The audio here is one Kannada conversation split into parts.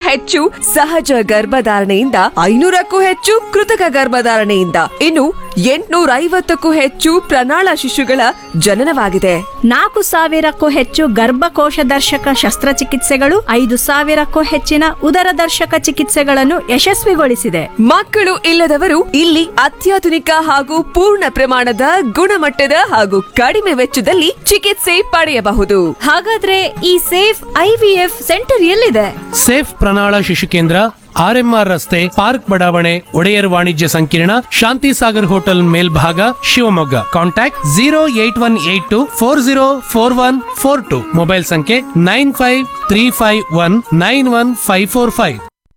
ಹೆಚ್ಚು ಸಹಜ ಗರ್ಭಧಾರಣೆಯಿಂದ ಐನೂರಕ್ಕೂ ಹೆಚ್ಚು ಕೃತಕ ಗರ್ಭಧಾರಣೆಯಿಂದ ಇನ್ನು ಎಂಟುನೂರ ಐವತ್ತಕ್ಕೂ ಹೆಚ್ಚು ಪ್ರಣಾಳ ಶಿಶುಗಳ ಜನನವಾಗಿದೆ ನಾಲ್ಕು ಸಾವಿರಕ್ಕೂ ಹೆಚ್ಚು ಗರ್ಭಕೋಶ ದರ್ಶಕ ಶಸ್ತ್ರಚಿಕಿತ್ಸೆಗಳು ಐದು ಸಾವಿರಕ್ಕೂ ಹೆಚ್ಚಿನ ಉದರ ದರ್ಶಕ ಚಿಕಿತ್ಸೆಗಳನ್ನು ಯಶಸ್ವಿಗೊಳಿಸಿದೆ ಮಕ್ಕಳು ಇಲ್ಲದವರು ಇಲ್ಲಿ ಅತ್ಯಾಧುನಿಕ ಹಾಗೂ ಪೂರ್ಣ ಪ್ರಮಾಣದ ಗುಣಮಟ್ಟದ ಹಾಗೂ ಕಡಿಮೆ ವೆಚ್ಚದಲ್ಲಿ ಚಿಕಿತ್ಸೆ ಪಡೆಯಬಹುದು ಹಾಗಾದ್ರೆ ಈ ಸೇಫ್ ಐವಿಎಫ್ ಸೆಂಟರ್ ಎಲ್ಲಿದೆ ಸೇಫ್ ಪ್ರಣಾಳ ಶಿಶು ಕೇಂದ್ರ ಆರ್ಎಂಆರ್ ರಸ್ತೆ ಪಾರ್ಕ್ ಬಡಾವಣೆ ಒಡೆಯರ್ ವಾಣಿಜ್ಯ ಸಂಕೀರ್ಣ ಶಾಂತಿ ಸಾಗರ್ ಹೋಟೆಲ್ ಮೇಲ್ಭಾಗ Shivamogga contact zero eight one eight two four zero four one four two mobile ಸಂಖ್ಯೆ nine five three five one nine one five four five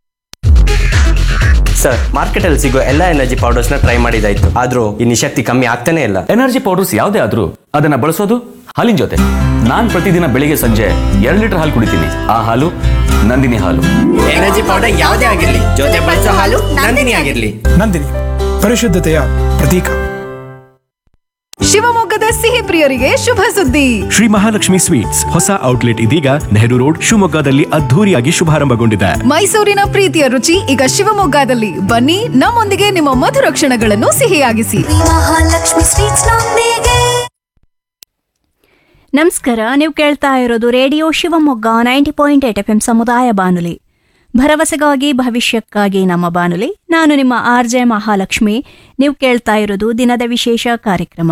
sir ಮಾರ್ಕೆಟಲ್ಲಿ ಸಿಗೋ ಎಲ್ಲ ಎನರ್ಜಿ ಪೌಡರ್ಸ್ನ ಟ್ರೈ ಮಾಡಿದಾಯ್ತು ಆದ್ರೂ ಈ ನಿಶಕ್ತಿ ಕಮ್ಮಿ ಆಗ್ತಾನೆ ಇಲ್ಲ ಎನರ್ಜಿ ಪೌಡರ್ಸ್ ಯಾವುದೇ ಆದ್ರೂ ಅದನ್ನ ಬಳಸೋದು ಹಾಲಿನ ಜೊತೆ ನಾನ್ ಪ್ರತಿದಿನ ಬೆಳಿಗ್ಗೆ ಸಂಜೆ ಎರಡು ಲೀಟರ್ ಹಾಲು ಕುಡಿತೀನಿ ಆ ಹಾಲು ನಂದಿನಿ ಹಾಲು ಎನರ್ಜಿ ಪೌಡರ್ ಯಾವುದೇ ಆಗಿರ್ಲಿ ಜೊತೆ ಬಳಸೋ ಹಾಲು ನಂದಿನಿ ಆಗಿರ್ಲಿ ನಂದಿನಿ ಪರಿಶುದ್ಧತೆಯ ಪ್ರತೀಕ ಶಿವಮೊಗ್ಗದ ಸಿಹಿ ಪ್ರಿಯರಿಗೆ ಶುಭ ಸುದ್ದಿ ಶ್ರೀ ಮಹಾಲಕ್ಷ್ಮಿ ಸ್ವೀಟ್ಸ್ ಹೊಸ ಔಟ್ಲೆಟ್ ಇದೀಗ ನೆಹರು ರೋಡ್ ಶಿವಮೊಗ್ಗದಲ್ಲಿ ಅದ್ಧೂರಿಯಾಗಿ ಶುಭಾರಂಭಗೊಂಡಿದೆ ಮೈಸೂರಿನ ಪ್ರೀತಿಯ ರುಚಿ ಈಗ ಶಿವಮೊಗ್ಗದಲ್ಲಿ ಬನ್ನಿ ನಮ್ಮೊಂದಿಗೆ ನಿಮ್ಮ ಮಧುರ ಕ್ಷಣಗಳನ್ನು ಸಿಹಿಯಾಗಿಸಿ ಮಹಾಲಕ್ಷ್ಮಿ ಸ್ವೀಟ್ಸ್ ನೊಂದಿಗೆ ನಮಸ್ಕಾರ ನೀವು ಕೇಳ್ತಾ ಇರೋದು radio Shivamogga ninety point eight F M ಸಮುದಾಯ ಬಾನುಲಿ ಭರವಸೆಗಾಗಿ ಭವಿಷ್ಯಕ್ಕಾಗಿ ನಮ್ಮ ಬಾನುಲಿ ನಾನು ನಿಮ್ಮ ಆರ್ ಜೆ ಮಹಾಲಕ್ಷ್ಮಿ ನೀವು ಕೇಳ್ತಾ ಇರೋದು ದಿನದ ವಿಶೇಷ ಕಾರ್ಯಕ್ರಮ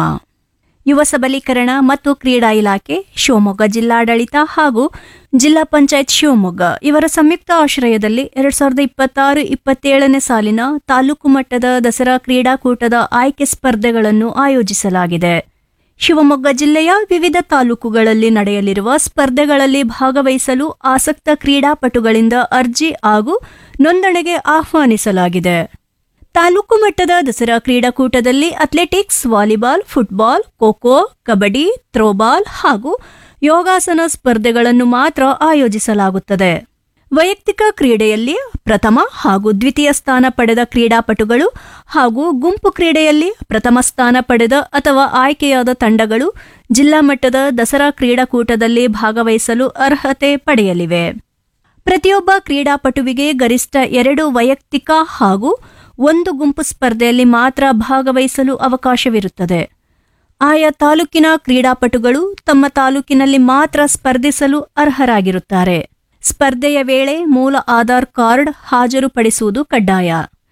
ಯುವ ಸಬಲೀಕರಣ ಮತ್ತು ಕ್ರೀಡಾ ಇಲಾಖೆ ಶಿವಮೊಗ್ಗ ಜಿಲ್ಲಾಡಳಿತ ಹಾಗೂ ಜಿಲ್ಲಾ ಪಂಚಾಯತ್ ಶಿವಮೊಗ್ಗ ಇವರ ಸಂಯುಕ್ತ ಆಶ್ರಯದಲ್ಲಿ ಎರಡ್ ಸಾವಿರದ ಇಪ್ಪತ್ತಾರು ಇಪ್ಪತ್ತೇಳನೇ ಸಾಲಿನ ತಾಲೂಕು ಮಟ್ಟದ ದಸರಾ ಕ್ರೀಡಾಕೂಟದ ಆಯ್ಕೆ ಸ್ಪರ್ಧೆಗಳನ್ನು ಆಯೋಜಿಸಲಾಗಿದೆ ಶಿವಮೊಗ್ಗ ಜಿಲ್ಲೆಯ ವಿವಿಧ ತಾಲೂಕುಗಳಲ್ಲಿ ನಡೆಯಲಿರುವ ಸ್ಪರ್ಧೆಗಳಲ್ಲಿ ಭಾಗವಹಿಸಲು ಆಸಕ್ತ ಕ್ರೀಡಾಪಟುಗಳಿಂದ ಅರ್ಜಿ ಹಾಗೂ ನೋಂದಣಿಗೆ ಆಹ್ವಾನಿಸಲಾಗಿದೆ ತಾಲೂಕು ಮಟ್ಟದ ದಸರಾ ಕ್ರೀಡಾಕೂಟದಲ್ಲಿ athletics volleyball football kho kho kabaddi throwball ಹಾಗೂ ಯೋಗಾಸನ ಸ್ಪರ್ಧೆಗಳನ್ನು ಮಾತ್ರ ಆಯೋಜಿಸಲಾಗುತ್ತದೆ ವೈಯಕ್ತಿಕ ಕ್ರೀಡೆಯಲ್ಲಿ ಪ್ರಥಮ ಹಾಗೂ ದ್ವಿತೀಯ ಸ್ಥಾನ ಪಡೆದ ಕ್ರೀಡಾಪಟುಗಳು ಹಾಗೂ ಗುಂಪು ಕ್ರೀಡೆಯಲ್ಲಿ ಪ್ರಥಮ ಸ್ಥಾನ ಪಡೆದ ಅಥವಾ ಆಯ್ಕೆಯಾದ ತಂಡಗಳು ಜಿಲ್ಲಾ ಮಟ್ಟದ ದಸರಾ ಕ್ರೀಡಾಕೂಟದಲ್ಲಿ ಭಾಗವಹಿಸಲು ಅರ್ಹತೆ ಪಡೆಯಲಿವೆ ಪ್ರತಿಯೊಬ್ಬ ಕ್ರೀಡಾಪಟುವಿಗೆ ಗರಿಷ್ಠ ಎರಡು ವೈಯಕ್ತಿಕ ಹಾಗೂ ಒಂದು ಗುಂಪು ಸ್ಪರ್ಧೆಯಲ್ಲಿ ಮಾತ್ರ ಭಾಗವಹಿಸಲು ಅವಕಾಶವಿರುತ್ತದೆ ಆಯಾ ತಾಲೂಕಿನ ಕ್ರೀಡಾಪಟುಗಳು ತಮ್ಮ ತಾಲೂಕಿನಲ್ಲಿ ಮಾತ್ರ ಸ್ಪರ್ಧಿಸಲು ಅರ್ಹರಾಗಿರುತ್ತಾರೆ ಸ್ಪರ್ಧೆಯ ವೇಳೆ ಮೂಲ ಆಧಾರ್ ಕಾರ್ಡ್ ಹಾಜರುಪಡಿಸುವುದು ಕಡ್ಡಾಯ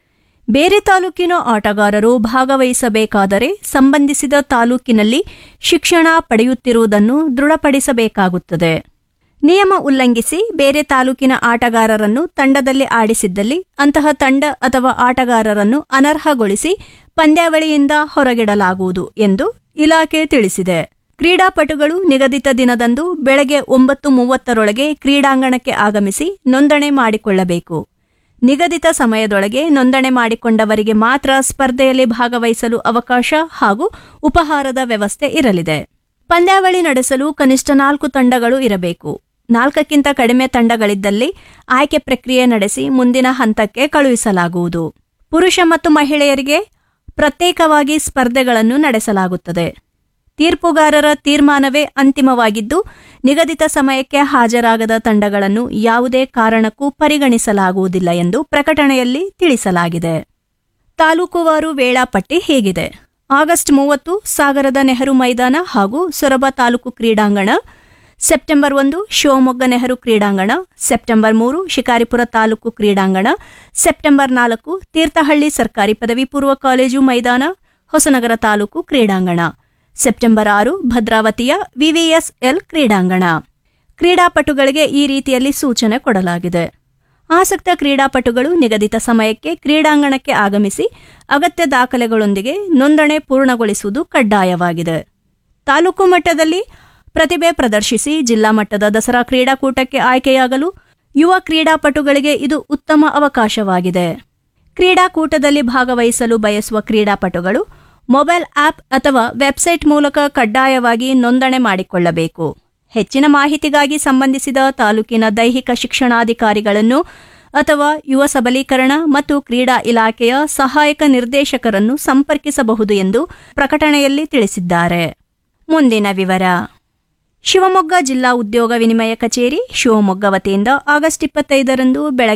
ಬೇರೆ ತಾಲೂಕಿನ ಆಟಗಾರರು ಭಾಗವಹಿಸಬೇಕಾದರೆ ಸಂಬಂಧಿಸಿದ ತಾಲೂಕಿನಲ್ಲಿ ಶಿಕ್ಷಣ ಪಡೆಯುತ್ತಿರುವುದನ್ನು ದೃಢಪಡಿಸಬೇಕಾಗುತ್ತದೆ ನಿಯಮ ಉಲ್ಲಂಘಿಸಿ ಬೇರೆ ತಾಲೂಕಿನ ಆಟಗಾರರನ್ನು ತಂಡದಲ್ಲಿ ಆಡಿಸಿದ್ದಲ್ಲಿ ಅಂತಹ ತಂಡ ಅಥವಾ ಆಟಗಾರರನ್ನು ಅನರ್ಹಗೊಳಿಸಿ ಪಂದ್ಯಾವಳಿಯಿಂದ ಹೊರಗಿಡಲಾಗುವುದು ಎಂದು ಇಲಾಖೆ ತಿಳಿಸಿದೆ ಕ್ರೀಡಾಪಟುಗಳು ನಿಗದಿತ ದಿನದಂದು ಬೆಳಗ್ಗೆ ಒಂಬತ್ತು ಮೂವತ್ತರೊಳಗೆ ಕ್ರೀಡಾಂಗಣಕ್ಕೆ ಆಗಮಿಸಿ ನೋಂದಣಿ ಮಾಡಿಕೊಳ್ಳಬೇಕು ನಿಗದಿತ ಸಮಯದೊಳಗೆ ನೋಂದಣಿ ಮಾಡಿಕೊಂಡವರಿಗೆ ಮಾತ್ರ ಸ್ಪರ್ಧೆಯಲ್ಲಿ ಭಾಗವಹಿಸಲು ಅವಕಾಶ ಹಾಗೂ ಉಪಹಾರದ ವ್ಯವಸ್ಥೆ ಇರಲಿದೆ ಪಂದ್ಯಾವಳಿ ನಡೆಸಲು ಕನಿಷ್ಠ ನಾಲ್ಕು ತಂಡಗಳು ಇರಬೇಕು ನಾಲ್ಕಕ್ಕಿಂತ ಕಡಿಮೆ ತಂಡಗಳಿದ್ದಲ್ಲಿ ಆಯ್ಕೆ ಪ್ರಕ್ರಿಯೆ ನಡೆಸಿ ಮುಂದಿನ ಹಂತಕ್ಕೆ ಕಳುಹಿಸಲಾಗುವುದು ಪುರುಷ ಮತ್ತು ಮಹಿಳೆಯರಿಗೆ ಪ್ರತ್ಯೇಕವಾಗಿ ಸ್ಪರ್ಧೆಗಳನ್ನು ನಡೆಸಲಾಗುತ್ತದೆ ತೀರ್ಪುಗಾರರ ತೀರ್ಮಾನವೇ ಅಂತಿಮವಾಗಿದ್ದು ನಿಗದಿತ ಸಮಯಕ್ಕೆ ಹಾಜರಾಗದ ತಂಡಗಳನ್ನು ಯಾವುದೇ ಕಾರಣಕ್ಕೂ ಪರಿಗಣಿಸಲಾಗುವುದಿಲ್ಲ ಎಂದು ಪ್ರಕಟಣೆಯಲ್ಲಿ ತಿಳಿಸಲಾಗಿದೆ ತಾಲೂಕುವಾರು ವೇಳಾಪಟ್ಟಿ ಹೀಗಿದೆ ಆಗಸ್ಟ್ ಮೂವತ್ತು ಸಾಗರದ ನೆಹರು ಮೈದಾನ ಹಾಗೂ ಸೊರಬ ತಾಲೂಕು ಕ್ರೀಡಾಂಗಣ ಸೆಪ್ಟೆಂಬರ್ ಒಂದು ಶಿವಮೊಗ್ಗ ನೆಹರು ಕ್ರೀಡಾಂಗಣ ಸೆಪ್ಟೆಂಬರ್ ಮೂರು ಶಿಕಾರಿಪುರ ತಾಲೂಕು ಕ್ರೀಡಾಂಗಣ ಸೆಪ್ಟೆಂಬರ್ ನಾಲ್ಕು ತೀರ್ಥಹಳ್ಳಿ ಸರ್ಕಾರಿ ಪದವಿ ಪೂರ್ವ ಕಾಲೇಜು ಮೈದಾನ ಹೊಸನಗರ ತಾಲೂಕು ಕ್ರೀಡಾಂಗಣ ಸೆಪ್ಟೆಂಬರ್ ಆರು ಭದ್ರಾವತಿಯ ವಿವಿಎಸ್ಎಲ್ ಕ್ರೀಡಾಂಗಣ ಕ್ರೀಡಾಪಟುಗಳಿಗೆ ಈ ರೀತಿಯಲ್ಲಿ ಸೂಚನೆ ಕೊಡಲಾಗಿದೆ ಆಸಕ್ತ ಕ್ರೀಡಾಪಟುಗಳು ನಿಗದಿತ ಸಮಯಕ್ಕೆ ಕ್ರೀಡಾಂಗಣಕ್ಕೆ ಆಗಮಿಸಿ ಅಗತ್ಯ ದಾಖಲೆಗಳೊಂದಿಗೆ ನೋಂದಣಿ ಪೂರ್ಣಗೊಳಿಸುವುದು ಕಡ್ಡಾಯವಾಗಿದೆ ತಾಲೂಕು ಮಟ್ಟದಲ್ಲಿ ಪ್ರತಿಭೆ ಪ್ರದರ್ಶಿಸಿ ಜಿಲ್ಲಾ ಮಟ್ಟದ ದಸರಾ ಕ್ರೀಡಾಕೂಟಕ್ಕೆ ಆಯ್ಕೆಯಾಗಲು ಯುವ ಕ್ರೀಡಾಪಟುಗಳಿಗೆ ಇದು ಉತ್ತಮ ಅವಕಾಶವಾಗಿದೆ ಕ್ರೀಡಾಕೂಟದಲ್ಲಿ ಭಾಗವಹಿಸಲು ಬಯಸುವ ಕ್ರೀಡಾಪಟುಗಳು ಮೊಬೈಲ್ ಆಪ್ ಅಥವಾ ವೆಬ್ಸೈಟ್ ಮೂಲಕ ಕಡ್ಡಾಯವಾಗಿ ನೋಂದಣಿ ಮಾಡಿಕೊಳ್ಳಬೇಕು ಹೆಚ್ಚಿನ ಮಾಹಿತಿಗಾಗಿ ಸಂಬಂಧಿಸಿದ ತಾಲೂಕಿನ ದೈಹಿಕ ಶಿಕ್ಷಣಾಧಿಕಾರಿಗಳನ್ನು ಅಥವಾ ಯುವ ಸಬಲೀಕರಣ ಮತ್ತು ಕ್ರೀಡಾ ಇಲಾಖೆಯ ಸಹಾಯಕ ನಿರ್ದೇಶಕರನ್ನು ಸಂಪರ್ಕಿಸಬಹುದು ಎಂದು ಪ್ರಕಟಣೆಯಲ್ಲಿ ತಿಳಿಸಿದ್ದಾರೆ ಮುಂದಿನ ವಿವರ ಶಿವಮೊಗ್ಗ ಜಿಲ್ಲಾ ಉದ್ಯೋಗ ವಿನಿಮಯ ಕಚೇರಿ ಶಿವಮೊಗ್ಗ ವತಿಯಿಂದ ಆಗಸ್ಟ್ ಇಪ್ಪತ್ತೈದರಂದು ಬೆಳಗ್ಗೆ